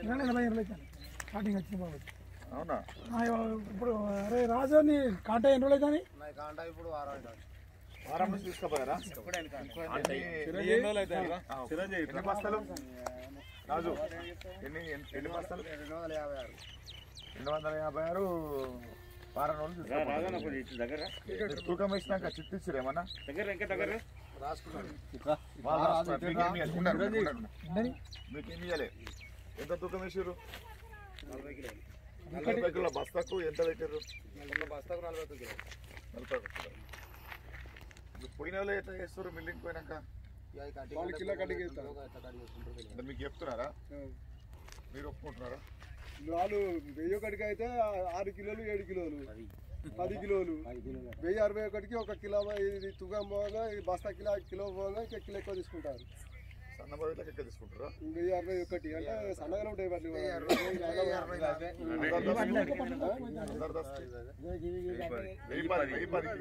కిరాణా ఎనభై ఎనభై అవుతాను స్టార్టింగ్ వచ్చిన బాబు అవునా ఆ, ఇప్పుడు అరే రాజు నీ కాంటా ఎన్ని రోజులు అవుతాని వారం నుంచి తీసుకుపోయారా ఎన్ని- ఎన్ని బస్తాలు రాజు ఎన్ని ఎన్ని- ఎన్ని బస్తాలు రెండు వందల యాభై ఆరు వారం రోజులు తీసుకుపోయారు. మీరు తూకం వేసినాక చిట్టు ఇచ్చిరు ఏమన్నా వాళ్ళు రాసుకున్నారు. మీకేం ఇయ్యాలి? ఉండండి, ఉండండి, ఉండండి. ఉందని మీకేం ఇయ్యాలి ఎంత తూకం వేసారు నలభై కిలోల బస్తాకు ఎంత పెట్టారు నలభై ఒక కిలో. ఇప్పుడు పోయిన వాళ్ళు ఎట్లా చేస్తారు మిల్లింగ్ పోయినాక అంటే మీకు చెప్తున్నారా మీరు ఒప్పుకుంటున్నారా వాళ్ళు వెయ్యి ఒకటికి అయితే ఆరు కిలోలు ఏడు కిలోలు పది కిలోలు వెయ్యి అరవై ఒకటికి ఒక కిలో ఇది తుగం పోగా ఈ బస్తా కిలో కిలో పోగా ఇంకా కిలో ఎక్కువ తీసుకుంటారు సన్న బరువులకు ఎక్కడ తీసుకుంటారా వెయ్యి అరవై ఒకటి అంటే సన్నగానే ఉంటాయి వాటి అందరు దస్తు. వెయ్యి పది వెయ్యి పదికి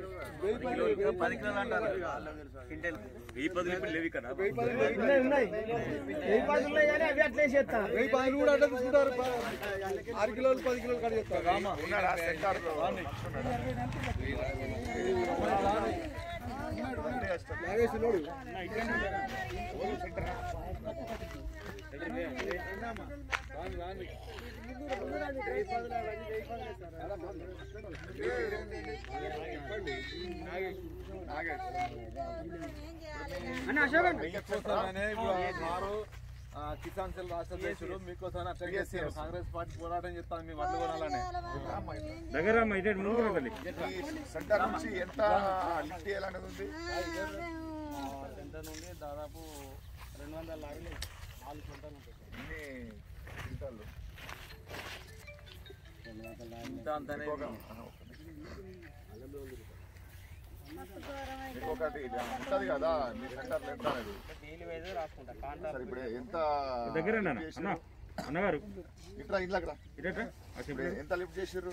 వెయ్యి పది కూడా అంటే తీసుకుంటారు ఆరు కిలోలు పది కిలోలు కట్ చేస్తారు ఉన్నాడా సెంటర్ నాగేశ్వరుడు కిసాన్ సెల్ రాష్ట్ర అధ్యక్షుడు మీకోసం అక్కడ చేస్తారు కాంగ్రెస్ పార్టీ పోరాటం చేస్తాను మీ వడ్లు కొనాలని సెంటర్ నుంచి ఎంత లిఫ్ట్ చేయాలనేది ఉంది సెంటర్ నుండి దాదాపు రెండు వందల లారీలు నాలుగు క్వింటాలు ఉంటాయి ఇన్ని క్వింటాలు ఇంత అంతనే మీకు ఒకటి ఇది ఉంటది కదా మీ సెంటర్ ఎంత అనేది సరే ఇప్పుడు ఎంత దగ్గర చేసిర్రు? అన్నగారు ఇట్లా ఇంట్లోకి రా ఇటట్రా ఇప్పుడు ఎంత లిఫ్ట్ చేసిర్రు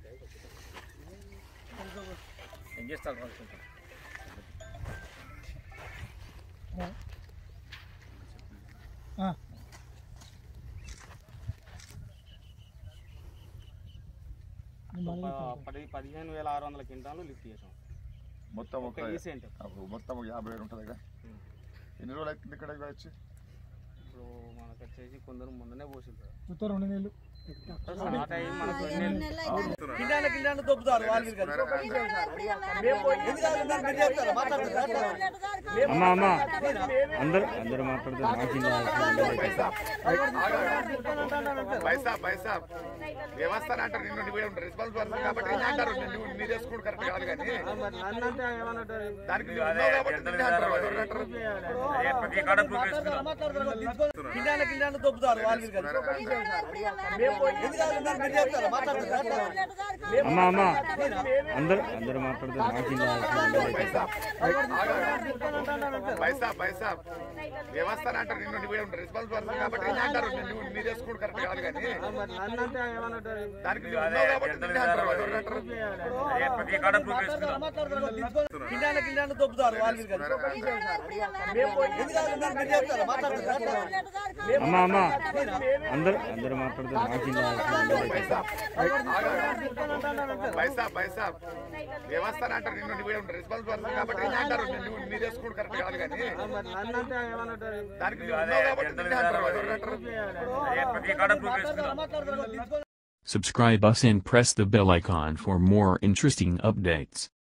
ఏం చేస్తారు ఆ. పది పదిహేను వేల ఆరు వందల క్వింటాలు లిఫ్ట్ చేసాం మొత్తం ఒక ఒక ఈ సెంటర్ అప్పుడు మొత్తం ఒక యాభై వేలు ఉంటుంది కదా ఎన్ని రోజులు అవుతుంది ఇక్కడ వచ్చి ఇప్పుడు మనకు వచ్చేసి కొందరు ముందనే పోసింది మొత్తం రెండు నెలలు స్టార్ట్ అయ్యి మనకు రెండు నెలలు కిండాన కిండాన దొబ్బుతారు వాళ్ళు అమ్మా అమ్మా అందరు అందరు మాట్లాడుతున్నారు పైసా పైసా వ్యవస్థ అంటారు నిన్ను నువ్వు రెస్పాన్స్ పర్సన్ కాబట్టి నిన్ను అంటారు నువ్వు నీ చేసుకుంటూ కరెక్ట్ కాదు కానీ మరి నన్ను అంటే ఏమన్నట్టు దానికి నువ్వు ఉన్నావు కాబట్టి నిన్ను అంటారు ఎవరు అంటారు? కిండాన కిండాన దొబ్బుతారు వాళ్ళు అమ్మా అమ్మా అందరు అందరు మాట్లాడుతున్నారు పైసా పైసా వ్యవస్థ అంటారు నిన్ను నువ్వు రెస్పాన్స్ పర్సన్ కాబట్టి నిన్ను అంటారు నువ్వు నీ చేసుకుంటూ కరెక్ట్ కాదు కానీ మరి నన్ను అంటే ఏమన్నట్టు దానికి నువ్వు ఉన్నావు కాబట్టి నిన్ను అంటారు ఎవరు అంటారు? కిండాన కిండాన దొబ్బుతారు వాళ్ళు అమ్మా అమ్మా అందరు అందరు మాట్లాడుతున్నారు పైసా పైసా వ్యవస్థ అంటారు నిన్ను నువ్వు రెస్పాన్స్ పర్సన్ కాబట్టి నిన్ను అంటారు నువ్వు నీ చేసుకుంటూ కరెక్ట్ కాదు కానీ మరి నన్ను అంటే ఏమన్నట్టు దానికి నువ్వు ఉన్నావు కాబట్టి నిన్ను అంటారు ఎవరు అంటారు? Subscribe us and press the bell icon for more interesting updates.